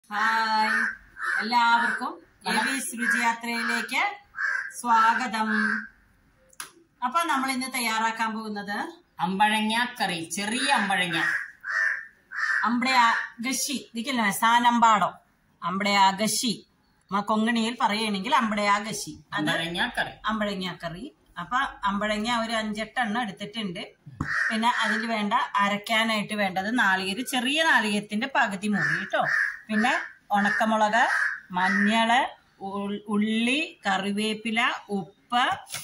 Hi എല്ലാവർക്കും എബീസ് രുചിയാത്രയിലേക്ക് സ്വാഗതം അപ്പൊ നമ്മൾ ഇന്ന് തയ്യാറാക്കാൻ പോകുന്നത് അമ്പഴങ്ങ കറി ചെറിയ അമ്പഴങ്ങ അമ്പടെ അഗശി ഇതിക്കല്ലേ സാനമ്പാടം അമ്പടെ അഗശി നമ്മ കൊങ്ങണിയിൽ പറയുകയാണെങ്കിൽ അമ്പടെ അഗശി അത് അമ്പഴങ്ങ കറി അമ്പഴങ്ങ കറി അപ്പൊ അമ്പഴങ്ങ ഒരു അഞ്ചെട്ടെണ്ണം എടുത്തിട്ടുണ്ട് പിന്നെ അതിൽ വേണ്ട അരയ്ക്കാനായിട്ട് വേണ്ടത് നാളികേര് ചെറിയ നാളികേരത്തിന്റെ പകുതി മുറി കേട്ടോ പിന്നെ ഉണക്കമുളക് മഞ്ഞള് ഉൾ- ഉള്ളി കറിവേപ്പില ഉപ്പ്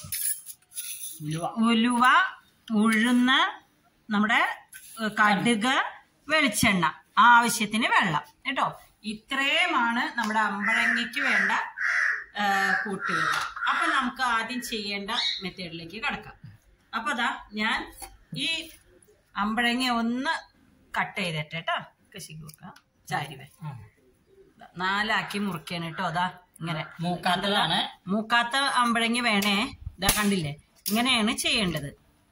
ഉലുവ ഉലുവ ഉഴുന്ന് നമ്മുടെ ഏഹ്, കടുക് വെളിച്ചെണ്ണ ആവശ്യത്തിന് വെള്ളം കേട്ടോ ഇത്രയുമാണ് നമ്മുടെ അമ്പഴങ്ങയ്ക്ക് വേണ്ട ഏഹ്, കൂട്ടുകൾ അപ്പൊ നമുക്ക് ആദ്യം ചെയ്യേണ്ട മെത്തേഡിലേക്ക് കിടക്കാം അപ്പൊ അതാ ഞാൻ ഈ അമ്പഴങ്ങ ഒന്ന് കട്ട് ചെയ്തിട്ട് കേട്ടോ കശി കൊടുക്കാം ചാരിവേ ഉം. നാലാക്കി മുറിക്കണം കേട്ടോ അതാ ഇങ്ങനെ മൂക്കാത്തതാണ് മൂക്കാത്ത അമ്പഴങ്ങ വേണേ ഇതാ കണ്ടില്ലേ ഇങ്ങനെയാണ് ചെയ്യേണ്ടത്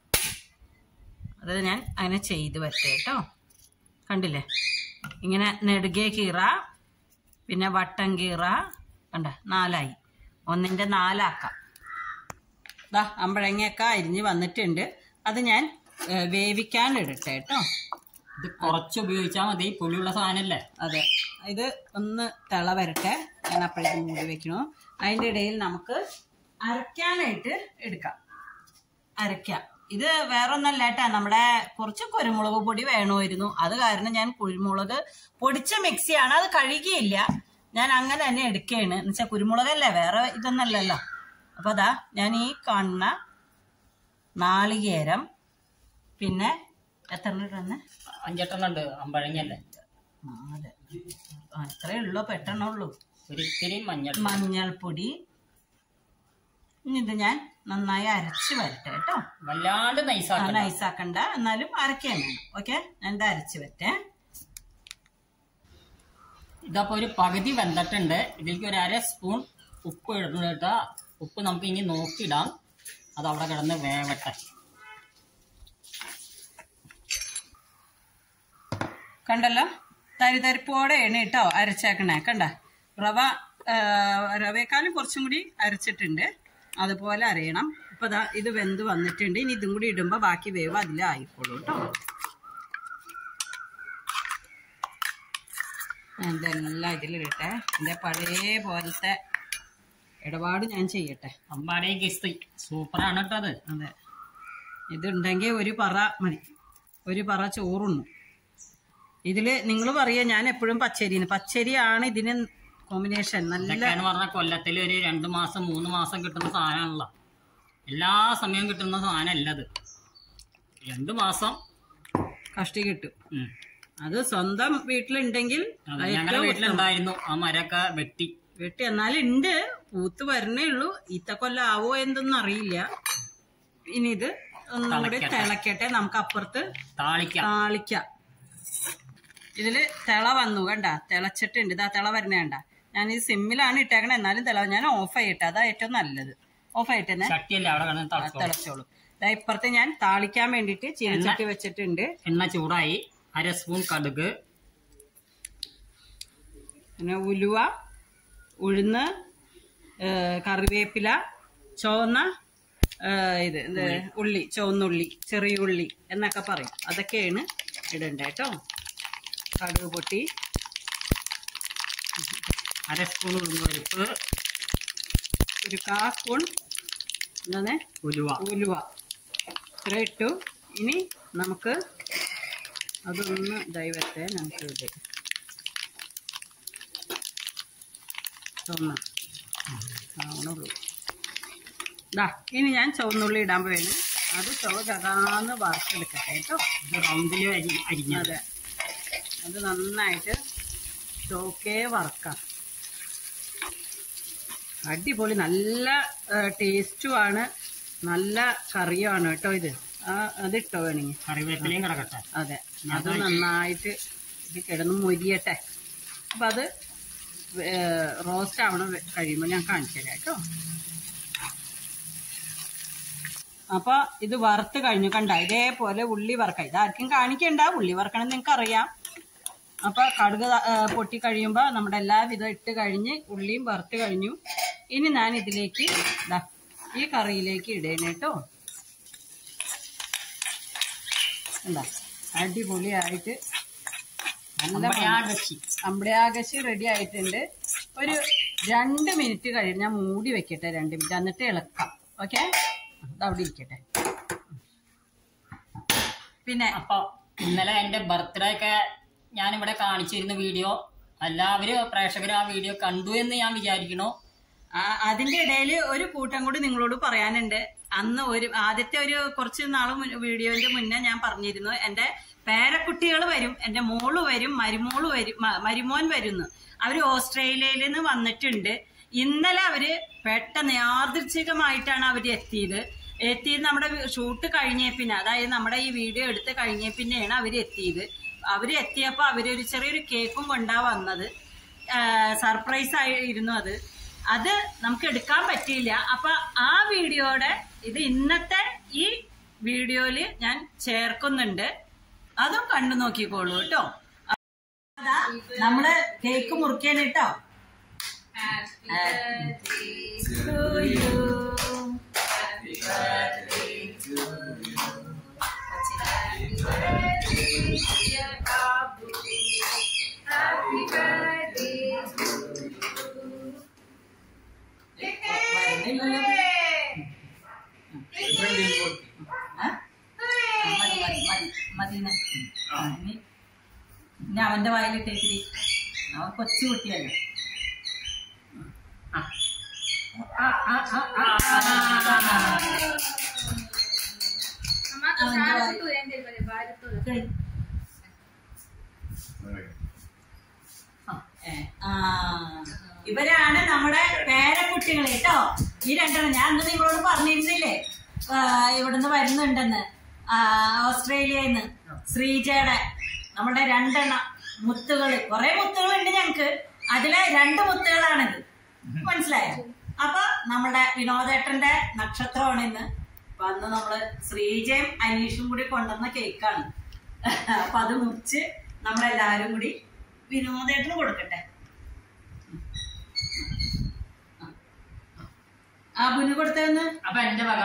അത് ഞാൻ അങ്ങനെ ചെയ്ത് വരട്ടെ കേട്ടോ കണ്ടില്ലേ ഇങ്ങനെ നെടുകെ കീറ പിന്നെ വട്ടം കീറ കണ്ട നാലായി ഒന്നിന്റെ നാലാക്കാം ദാ അമ്പഴങ്ങയൊക്കെ അരിഞ്ഞ് വന്നിട്ടുണ്ട് അത് ഞാൻ ഏ, വേവിക്കാൻ ഇടട്ടെ കേട്ടോ ഇത് കുറച്ച് ഉപയോഗിച്ചാൽ മതി പുളിയുള്ള സാധനല്ലേ അതെ ഇത് ഒന്ന് തിള വരട്ടെ ഞാൻ അപ്പോഴേക്കും മൂടി വെക്കണു അതിൻ്റെ ഇടയിൽ നമുക്ക് അരയ്ക്കാനായിട്ട് എടുക്കാം അരയ്ക്കാം ഇത് വേറെ ഒന്നല്ല കേട്ടാ നമ്മുടെ കുറച്ച് കുരുമുളക് പൊടി വേണമായിരുന്നു അത് കാരണം ഞാൻ കുരുമുളക് പൊടിച്ച മിക്സിയാണ് അത് കഴുകിയില്ല ഞാൻ അങ്ങനെ തന്നെ എടുക്കുകയാണ് എന്ന് വെച്ചാൽ കുരുമുളകല്ലേ വേറെ ഇതൊന്നല്ലല്ലോ അപ്പൊ അതാ ഞാൻ ഈ കാണുന്ന നാളികേരം പിന്നെ എത്ര ഇടുന്നെ അഞ്ചെട്ടെണ്ണം ഉണ്ട് അമ്പഴങ്ങല്ലേ ആ, അതെ ആ, ഇത്രയേ ഉള്ളൂ പെട്ടെണ്ണേ ഉള്ളൂ ഒരിത്തിരി മഞ്ഞൾ മഞ്ഞൾപ്പൊടി ഇനി ഇത് ഞാൻ നന്നായി അരച്ച് വരട്ടെ കേട്ടോ വല്ലാണ്ട് നൈസാക്കണം നൈസാക്കണ്ട എന്നാലും അരക്കാൻ വേണം ഓക്കെ ഞാൻ ഇത് അരച്ച് വരട്ടെ ഇതപ്പോ ഒരു പകുതി വെന്തിട്ടുണ്ട് ഇതിലേക്ക് ഒരു അര സ്പൂൺ ഉപ്പ് ഇടുന്നു കേട്ടോ ഉപ്പ് നമുക്ക് ഇനി നോക്കിയിടാം അത് അവിടെ കിടന്ന് വേവട്ടെ കണ്ടല്ലോ തരിതരിപ്പോടെയാണ് കേട്ടോ അരച്ചേക്കണേ കണ്ട റവ ആ, റവയെക്കാളും കുറച്ചും കൂടി അരച്ചിട്ടുണ്ട് അതുപോലെ അറിയണം ഇപ്പൊ ദാ ഇത് വെന്ത് വന്നിട്ടുണ്ട് ഇനി ഇതും കൂടി ഇടുമ്പോ ബാക്കി വേവ് അതിലായിക്കോളൂ കേട്ടോ ഞാൻ ഇതെല്ലാം ഇതിലിടട്ടെ എൻ്റെ പഴയ പോലത്തെ ഇടപാട് ഞാൻ ചെയ്യട്ടെ അമ്പാടേ കിസ്തി സൂപ്പറാണ് കേട്ടോ അത് അതെ ഇതുണ്ടെങ്കിൽ ഒരു പറ മതി ഒരു പറ ചോറുണ്ണു ഇതില് നിങ്ങൾ പറയാ ഞാൻ എപ്പോഴും പച്ചരിന്ന് പച്ചരിയാണ് ഇതിന് കോമ്പിനേഷൻ നല്ല ഇതൊക്കെയാണ് പറഞ്ഞ കൊല്ലത്തിൽ ഒരു രണ്ട് മാസം മൂന്ന് മാസം കിട്ടുന്ന സാധനമാണല്ലോ എല്ലാ സമയവും കിട്ടുന്ന സാധനമല്ല അത് രണ്ട് മാസം കഷ്ടി കിട്ടും ഉം. അത് സ്വന്തം വീട്ടിലുണ്ടെങ്കിൽ അതെ, ഞങ്ങളുടെ വീട്ടിലുണ്ടായിരുന്നു ആ മരമൊക്കെ വെട്ടി വീട്ടിൽ എന്നാലും ഉണ്ട് പൂത്ത് വരണേ ഉള്ളൂ ഈത്ത കൊല്ലം ആവോ എന്തൊന്നും അറിയില്ല ഇനി ഇത് ഒന്നും കൂടി തിളക്കട്ടെ നമുക്ക് അപ്പുറത്ത് താളിക്കാം താളിക്കാം ഇതില് തിള വന്നു കണ്ട തിളച്ചിട്ടുണ്ട് ഇതാ തിള വരണ കണ്ട ഞാൻ ഈ സിമ്മിലാണ് ഇട്ടേക്കണേ എന്നാലും തിള ഞാൻ ഓഫ് ആയിട്ട് അതാ ഏറ്റവും നല്ലത് ഓഫ് ആയിട്ട് തന്നെ ചട്ടിയല്ലേ അവിടെ കിടന്ന് തിളച്ചോ തിളച്ചോളൂ ഇതാ ഇപ്പുറത്ത് ഞാൻ താളിക്കാൻ വേണ്ടിയിട്ട് ചീനച്ചട്ടി വെച്ചിട്ടുണ്ട് എണ്ണ ചൂടായി അര സ്പൂൺ കടുക് പിന്നെ ഉലുവ ഉഴുന്ന് ഏ, കറിവേപ്പില ചുവന്ന ഏ, ഇത് ഇത് ഉള്ളി ചുവന്നുള്ളി ചെറിയ ഉള്ളി എന്നൊക്കെ പറയും അതൊക്കെയാണ് ഇടണ്ടേ കേട്ടോ കടുക് പൊട്ടി അര സ്പൂൺ ഉഴുന്ന് പരിപ്പ് ഒരു കാ സ്പൂൺ എന്താണ് ഉലുവ ഉലുവ ഇത്ര ഇട്ടു ഇനി നമുക്ക് അതൊന്ന് ദൈവത്തെ നമുക്ക് ഇത് ചുവന്ന ആവണുള്ളൂ ദാ ഇനി ഞാൻ ചുവന്നുള്ളി ഇടാൻ പോയാണ് അത് ചുവ ചകാന്ന് വറുത്തെടുക്കട്ടെ കേട്ടോ ഇത് റൗണ്ടിൽ അരി അരിഞ്ഞത് അതെ അത് നന്നായിട്ട് ചോക്കേ വറക്കാം അടിപൊളി നല്ല ടേസ്റ്റുമാണ് നല്ല കറിയുമാണ് കേട്ടോ ഇത് ആ അതിട്ടോ വേണമെങ്കിൽ കറിവേപ്പിലയും കിടക്കട്ടെ അതെ അത് നന്നായിട്ട് ഇത് കിടന്ന് മൊരിയട്ടെ അപ്പം അത് റോസ്റ്റ് ആവണം കഴിയുമ്പോൾ ഞാൻ കാണിച്ചു തരാം കേട്ടോ അപ്പൊ ഇത് വറുത്ത് കഴിഞ്ഞു കണ്ട ഇതേപോലെ ഉള്ളി വറക്കാം ഇതാർക്കും കാണിക്കണ്ട ഉള്ളി വറക്കണം നിങ്ങൾക്ക് അറിയാം അപ്പൊ കടുക് ആ, പൊട്ടി കഴിയുമ്പോൾ നമ്മുടെ എല്ലാവിധം ഇട്ട് കഴിഞ്ഞ് ഉള്ളിയും വറുത്ത് കഴിഞ്ഞു ഇനി ഞാൻ ഇതിലേക്ക് ദാ ഈ കറിയിലേക്ക് ഇടേനെ കേട്ടോ എന്താ അടിപൊളിയായിട്ട് നല്ല അമ്പയാകച്ചി അമ്പളയാകശി റെഡി ആയിട്ടുണ്ട് ഒരു രണ്ട് മിനിറ്റ് കഴിഞ്ഞ് ഞാൻ മൂടി വെക്കട്ടെ രണ്ട് മിനിറ്റ് എന്നിട്ട് ഇളക്കാം ഓക്കെ അവിടെ ഇരിക്കട്ടെ പിന്നെ അപ്പൊ ഇന്നലെ എന്റെ ബർത്ത്ഡേ ഒക്കെ ഞാനിവിടെ കാണിച്ചിരുന്ന വീഡിയോ എല്ലാവരും പ്രേക്ഷകർ ആ വീഡിയോ കണ്ടു എന്ന് ഞാൻ വിചാരിക്കണു ആ, അതിന്റെ ഇടയിൽ ഒരു കൂട്ടം കൂടി നിങ്ങളോട് പറയാനുണ്ട് അന്ന് ഒരു ആദ്യത്തെ ഒരു കുറച്ച് നാള് മുൻ- വീഡിയോന്റെ മുന്നേ ഞാൻ പറഞ്ഞിരുന്നു എന്റെ പേരക്കുട്ടികൾ വരും എന്റെ മോള് വരും മരുമോള് വരും മ- മരുമോൻ വരുന്നു അവര് ഓസ്ട്രേലിയയിൽ നിന്ന് വന്നിട്ടുണ്ട് ഇന്നലെ അവര് പെട്ടെന്ന് യാദൃച്ഛികമായിട്ടാണ് അവര് എത്തിയത് എത്തിയത് നമ്മുടെ ഷൂട്ട് കഴിഞ്ഞേ പിന്നെ അതായത് നമ്മുടെ ഈ വീഡിയോ എടുത്ത് കഴിഞ്ഞേ പിന്നെയാണ് അവര് എത്തിയത് അവര് എത്തിയപ്പോ അവരൊരു ചെറിയൊരു കേക്കും കൊണ്ടാ വന്നത് സർപ്രൈസ് ആയിരുന്നു അത് അത് നമുക്ക് എടുക്കാൻ പറ്റിയില്ല അപ്പൊ ആ വീഡിയോയുടെ ഇത് ഇന്നത്തെ ഈ വീഡിയോയില് ഞാൻ ചേർക്കുന്നുണ്ട് അതും കണ്ടു നോക്കിക്കോളൂ കേട്ടോ അതാ നമ്മള് കേക്ക് മുറിക്കാൻ കേട്ടോ To you. വരുന്നില്ലല്ലോ. ആ? മതി, മതി, മതി, മതി ഇന്ന്. ആ, ഇനി ഇനി അവന്റെ വായിലിട്ടേക്കിരി അവൻ കൊച്ചു കുട്ടിയല്ലേ ആ. ആ, ആ, ആ, ആ, ആ. അവന്റെ വായി- കഴി. ആ, ഏ, ആ. ഇവരാണ് നമ്മുടെ പേരക്കുട്ടികൾ കേട്ടോ ഈ രണ്ടെണ്ണം ഞാൻ അന്ന് നിങ്ങളോട് പറഞ്ഞിരുന്നില്ലേ ആ, ഇവിടുന്ന് വരുന്നുണ്ടെന്ന് ആ, ഓസ്ട്രേലിയയിൽ നിന്ന് ശ്രീജയുടെ നമ്മുടെ രണ്ടെണ്ണം മുത്തുകള് കുറെ മുത്തുകളുണ്ട് ഞങ്ങക്ക് അതിലെ രണ്ട് മുത്തുകളാണിത് മനസ്സിലായോ അപ്പൊ നമ്മുടെ വിനോദേട്ടന്റെ നക്ഷത്രമാണ് ഇന്ന് അപ്പൊ അന്ന് നമ്മള് ശ്രീജയും അനീഷും കൂടി കൊണ്ടുവന്ന കേക്കാണ് അപ്പൊ അത് മുറിച്ച് നമ്മളെല്ലാരും കൂടി വിനോദേട്ടന് കൊടുക്കട്ടെ ആ ബുന് കൊടുത്തതെന്ന് അപ്പൊ എന്റെ വക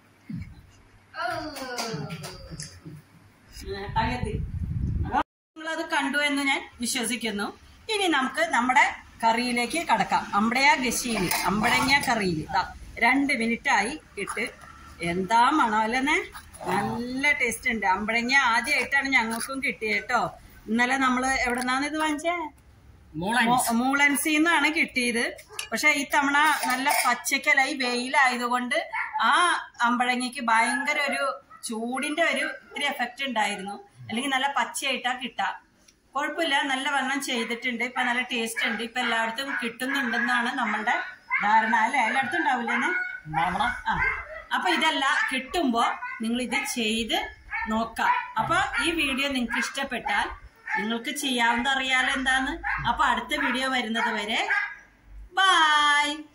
അകത്തി അപ്പൊ നിങ്ങളത് കണ്ടു എന്ന് ഞാൻ വിശ്വസിക്കുന്നു ഇനി നമുക്ക് നമ്മുടെ കറിയിലേക്ക് കടക്കാം അമ്പടയ ഗശിയിൽ അമ്പഴങ്ങ കറിയിൽ ഇതാ രണ്ട് മിനിറ്റ് ആയി ഇട്ട് എന്താ മണം അല്ലെന്നെ നല്ല ടേസ്റ്റ് ഉണ്ട് അമ്പഴങ്ങ ആദ്യമായിട്ടാണ് ഞങ്ങൾക്കും കിട്ടിയത് കേട്ടോ ഇന്നലെ നമ്മള് എവിടെന്നാണ് ഇത് വാങ്ങിച്ചേ മൂളൻസ് മൂളൻസിൽ നിന്നാണ് കിട്ടിയത് പക്ഷെ ഈ തവണ നല്ല പച്ചക്കലായി വെയിലായതുകൊണ്ട് ആ അമ്പഴങ്ങയ്ക്ക് ഭയങ്കര ഒരു ചൂടിന്റെ ഒരു ഇത്തിരി എഫക്റ്റ് ഉണ്ടായിരുന്നു അല്ലെങ്കിൽ നല്ല പച്ചയായിട്ടാ കിട്ടാ കുഴപ്പമില്ല നല്ല വണ്ണം ചെയ്തിട്ടുണ്ട് ഇപ്പൊ നല്ല ടേസ്റ്റ് ഉണ്ട് ഇപ്പൊ എല്ലായിടത്തും കിട്ടുന്നുണ്ടെന്നാണ് നമ്മളുടെ ധാരണ അല്ലെ എല്ലായിടത്തും ഉണ്ടാവില്ലെന്ന് ഉണ്ടാവണം ആ അപ്പൊ ഇതല്ല കിട്ടുമ്പോ നിങ്ങൾ ഇത് ചെയ്ത് നോക്കാം അപ്പൊ ഈ വീഡിയോ നിങ്ങൾക്ക് ഇഷ്ടപ്പെട്ടാൽ നിങ്ങൾക്ക് ചെയ്യാവുന്ന അറിയാലോ എന്താന്ന് അപ്പൊ അടുത്ത വീഡിയോ വരുന്നത് വരെ ബായ്